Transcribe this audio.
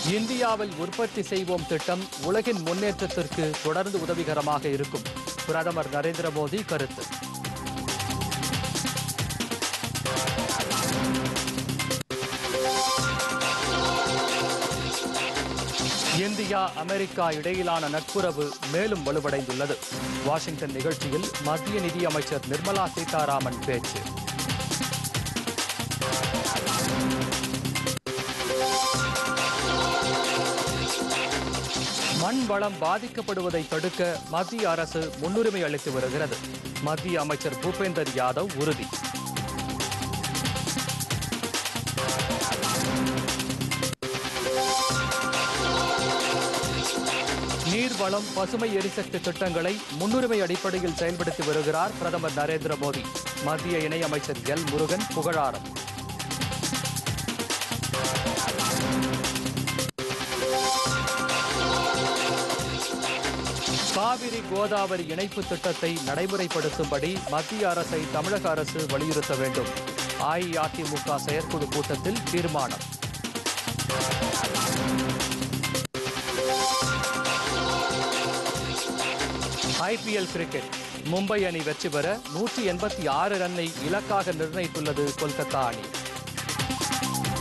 இந்தியாவில் உற்பத்தி செய்வோம் திட்டம் உலகின் முன்னேற்றத்திற்கு தொடர்ந்து உதவிகரமாக இருக்கும் பிரதமர் நரேந்திர மோடி கருத்து இந்தியா அமெரிக்கா இடையிலான நட்புறவு மேலும் வலுவடைந்துள்ளது வாஷிங்டன் நிகழ்ச்சியில் மத்திய நிதியமைச்சர் நிர்மலா சீதாராமன் பேச்சு மண் வளம் பாதிக்கப்படுவதை தடுக்க மத்திய அரசு முன்னுரிமை அளித்து வருகிறது மத்திய அமைச்சர் பூபேந்தர் யாதவ் உறுதி நீர்வளம் பசுமை எரிசக்தி திட்டங்களை முன்னுரிமை அடிப்படையில் செயல்படுத்தி வருகிறார் பிரதமர் நரேந்திர மோடி மத்திய இணையமைச்சர் எல் முருகன் புகழாரம் காவிரி கோதாவரி இணைப்பு திட்டத்தை நடைமுறைப்படுத்தும்படி மத்திய அரசை தமிழக அரசு வலியுறுத்த வேண்டும் அஇஅதிமுக செயற்குழு கூட்டத்தில் தீர்மானம் ஐபிஎல் கிரிக்கெட் மும்பை அணி வெற்றி பெற நூற்றி எண்பத்தி ஆறு ரன்னை இலக்காக நிர்ணயித்துள்ளது கொல்கத்தா அணி